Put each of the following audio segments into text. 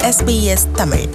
SBS Tamil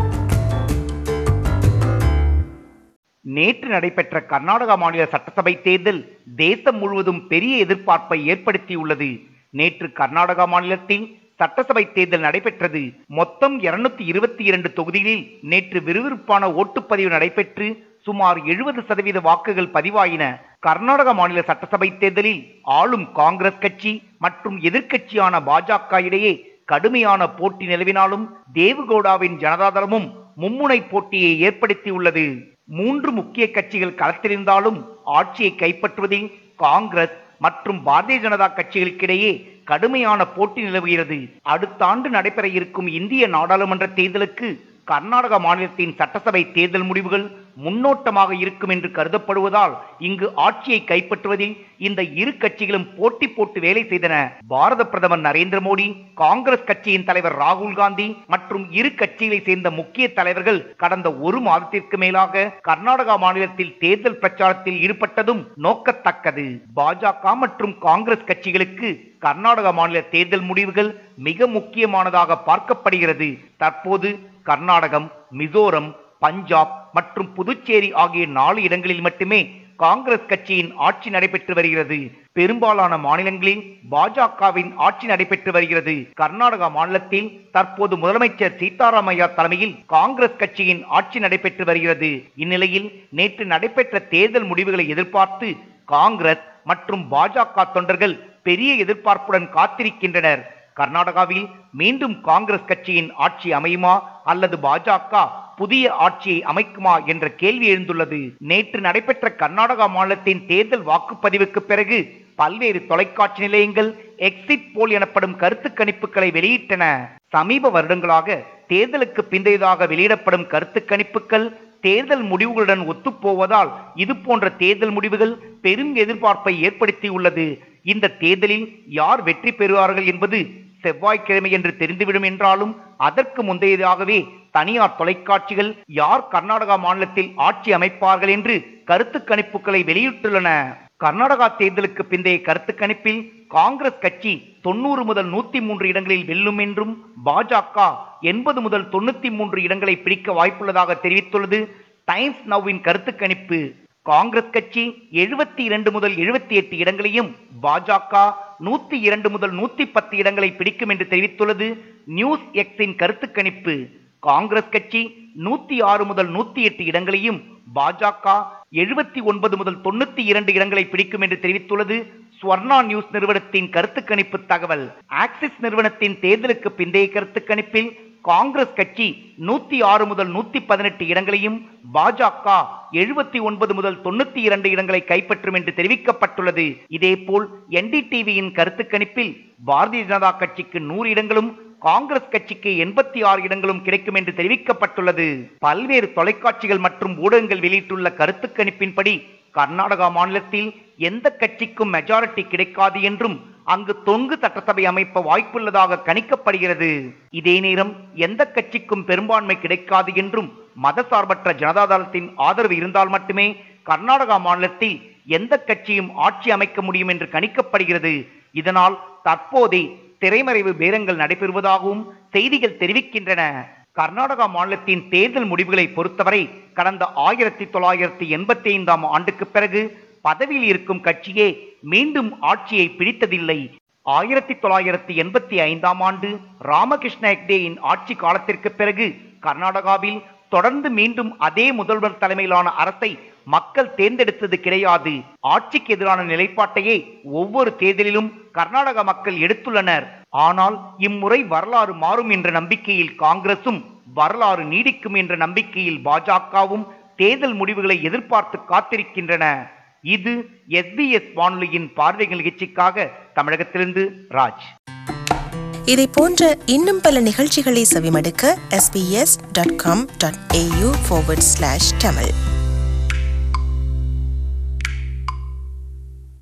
நேற்று நடைபெற்ற கர்நாடகா மாநில சட்டசபை தேர்தல் தேசம் முழுவதும் பெரிய எதிர்பார்ப்பை ஏற்படுத்தியுள்ளது நேற்று கர்நாடகா மாநிலத்தில் சட்டசபை தேர்தல் நடைபெற்றது மொத்தம் இருநூத்தி இருபத்தி இரண்டு தொகுதிகளில் நேற்று விறுவிறுப்பான ஓட்டுப்பதிவு நடைபெற்று சுமார் எழுபது சதவீத வாக்குகள் பதிவாயின கர்நாடக மாநில சட்டசபை தேர்தலில் ஆளும் காங்கிரஸ் கட்சி மற்றும் எதிர்க்கட்சியான பாஜக இடையே கடுமையான போட்டி நிலவினாலும் தேவுகவுடாவின் ஜனதாதளமும் மும்முனை போட்டியை ஏற்படுத்தியுள்ளது மூன்று முக்கிய கட்சிகள் களத்திலிருந்தாலும் ஆட்சியை கைப்பற்றுவதில் காங்கிரஸ் மற்றும் பாரதிய ஜனதா கட்சிகளுக்கிடையே கடுமையான போட்டி நிலவுகிறது அடுத்த ஆண்டு நடைபெற இருக்கும் இந்திய நாடாளுமன்ற தேர்தலுக்கு கர்நாடக மாநிலத்தின் சட்டசபை தேர்தல் முடிவுகள் முன்னோட்டமாக இருக்கும் என்று கருதப்படுவதால் இங்கு ஆட்சியை கைப்பற்றுவதில் இந்த இரு கட்சிகளும் போட்டி போட்டு வேலை செய்தன பாரத பிரதமர் நரேந்திர மோடி காங்கிரஸ் கட்சியின் தலைவர் ராகுல் காந்தி மற்றும் இரு கட்சிகளை சேர்ந்த முக்கிய தலைவர்கள் கடந்த ஒரு மாதத்திற்கு மேலாக கர்நாடகா மாநிலத்தில் தேர்தல் பிரச்சாரத்தில் ஈடுபட்டதும் நோக்கத்தக்கது பாஜக மற்றும் காங்கிரஸ் கட்சிகளுக்கு கர்நாடக மாநில தேர்தல் முடிவுகள் மிக முக்கியமானதாக பார்க்கப்படுகிறது தற்போது கர்நாடகம் மிசோரம் பஞ்சாப் மற்றும் புதுச்சேரி ஆகிய நாலு இடங்களில் மட்டுமே காங்கிரஸ் கட்சியின் ஆட்சி நடைபெற்று வருகிறது பெரும்பாலான மாநிலங்களில் பாஜகவின் ஆட்சி நடைபெற்று வருகிறது கர்நாடகா மாநிலத்தில் தற்போது முதலமைச்சர் சீதாராமையா தலைமையில் காங்கிரஸ் கட்சியின் ஆட்சி நடைபெற்று வருகிறது இந்நிலையில் நேற்று நடைபெற்ற தேர்தல் முடிவுகளை எதிர்பார்த்து காங்கிரஸ் மற்றும் பாஜக தொண்டர்கள் பெரிய எதிர்பார்ப்புடன் காத்திருக்கின்றனர் கர்நாடகாவில் மீண்டும் காங்கிரஸ் கட்சியின் ஆட்சி அமையுமா அல்லது பாஜக புதிய ஆட்சியை அமைக்குமா என்ற கேள்வி எழுந்துள்ளது நேற்று நடைபெற்ற கர்நாடகா மாநிலத்தின் தேர்தல் வாக்குப்பதிவுக்கு பிறகு பல்வேறு தொலைக்காட்சி நிலையங்கள் எக்ஸிட் போல் எனப்படும் கருத்து கணிப்புகளை வெளியிட்டன சமீப வருடங்களாக தேர்தலுக்கு பிந்தையதாக வெளியிடப்படும் கருத்து கணிப்புகள் தேர்தல் முடிவுகளுடன் ஒத்துப்போவதால் இது போன்ற தேர்தல் முடிவுகள் பெரும் எதிர்பார்ப்பை ஏற்படுத்தியுள்ளது இந்த தேர்தலில் யார் வெற்றி பெறுவார்கள் என்பது செவ்வாய்க்கிழமை என்று தெரிந்துவிடும் என்றாலும் அதற்கு முந்தையதாகவே தனியார் தொலைக்காட்சிகள் யார் கர்நாடகா மாநிலத்தில் ஆட்சி அமைப்பார்கள் என்று கருத்து கணிப்புகளை வெளியிட்டுள்ளன கர்நாடகா தேர்தலுக்கு பிந்தைய கருத்து கணிப்பில் காங்கிரஸ் கட்சி தொண்ணூறு முதல் நூத்தி மூன்று இடங்களில் வெல்லும் என்றும் பாஜக எண்பது முதல் தொண்ணூத்தி மூன்று இடங்களை பிடிக்க வாய்ப்புள்ளதாக தெரிவித்துள்ளது டைம்ஸ் நவ்வின் கருத்து கணிப்பு காங்கிரஸ் கட்சி எழுபத்தி இரண்டு முதல் எழுபத்தி எட்டு இடங்களையும் பாஜக நூத்தி இரண்டு முதல் நூத்தி பத்து இடங்களை பிடிக்கும் என்று தெரிவித்துள்ளது நியூஸ் எக்ஸின் கருத்து கணிப்பு காங்கிரஸ் கட்சி நூத்தி ஆறு முதல் நூத்தி எட்டு இடங்களையும் பாஜக எழுபத்தி ஒன்பது முதல் தொண்ணூத்தி இரண்டு இடங்களை பிடிக்கும் என்று தெரிவித்துள்ளது ஸ்வர்ணா நியூஸ் நிறுவனத்தின் கருத்து கணிப்பு தகவல் ஆக்சிஸ் நிறுவனத்தின் தேர்தலுக்கு பிந்தைய கருத்து கணிப்பில் காங்கிரஸ் கட்சி நூத்தி ஆறு முதல் நூத்தி பதினெட்டு இடங்களையும் பாஜக எழுபத்தி ஒன்பது முதல் தொண்ணூத்தி இரண்டு இடங்களை கைப்பற்றும் என்று தெரிவிக்கப்பட்டுள்ளது இதேபோல் என்டிடிவியின் கருத்து கணிப்பில் பாரதிய ஜனதா கட்சிக்கு நூறு இடங்களும் காங்கிரஸ் கட்சிக்கு எண்பத்தி ஆறு இடங்களும் கிடைக்கும் என்று தெரிவிக்கப்பட்டுள்ளது பல்வேறு தொலைக்காட்சிகள் மற்றும் ஊடகங்கள் வெளியிட்டுள்ள கருத்து கணிப்பின்படி கர்நாடகா மாநிலத்தில் எந்த கட்சிக்கும் மெஜாரிட்டி கிடைக்காது என்றும் அங்கு தொங்கு சட்டசபை அமைப்ப வாய்ப்புள்ளதாக கணிக்கப்படுகிறது இதே நேரம் எந்த கட்சிக்கும் பெரும்பான்மை கிடைக்காது என்றும் மதசார்பற்ற ஜனதாதளத்தின் ஆதரவு இருந்தால் மட்டுமே கர்நாடகா மாநிலத்தில் எந்த கட்சியும் ஆட்சி அமைக்க முடியும் என்று கணிக்கப்படுகிறது இதனால் தற்போதே திரைமறைவு பேரங்கள் நடைபெறுவதாகவும் செய்திகள் தெரிவிக்கின்றன கர்நாடகா மாநிலத்தின் தேர்தல் முடிவுகளை பொறுத்தவரை கடந்த ஆயிரத்தி தொள்ளாயிரத்தி எண்பத்தி ஐந்தாம் ஆண்டுக்கு பிறகு பதவியில் இருக்கும் கட்சியே மீண்டும் ஆட்சியை பிடித்ததில்லை ஆயிரத்தி தொள்ளாயிரத்தி எண்பத்தி ஐந்தாம் ஆண்டு ராமகிருஷ்ண ஹெக்டேயின் ஆட்சி காலத்திற்கு பிறகு கர்நாடகாவில் தொடர்ந்து மீண்டும் அதே முதல்வர் தலைமையிலான அரசை மக்கள் தேர்ந்தெடுத்தது கிடையாது ஆட்சிக்கு எதிரான நிலைப்பாட்டையே ஒவ்வொரு தேர்தலிலும் கர்நாடக மக்கள் எடுத்துள்ளனர் ஆனால் இம்முறை வரலாறு மாறும் என்ற நம்பிக்கையில் காங்கிரசும் வரலாறு நீடிக்கும் என்ற நம்பிக்கையில் பாஜகவும் தேர்தல் முடிவுகளை எதிர்பார்த்து காத்திருக்கின்றன இது எஸ்பிஎஸ் வானொலியின் பார்வைகள் நிகழ்ச்சிக்காக தமிழகத்திலிருந்து ராஜ் இதை போன்ற இன்னும் பல நிகழ்ச்சிகளை செவிமடுக்க sbs.com.au forward slash tamil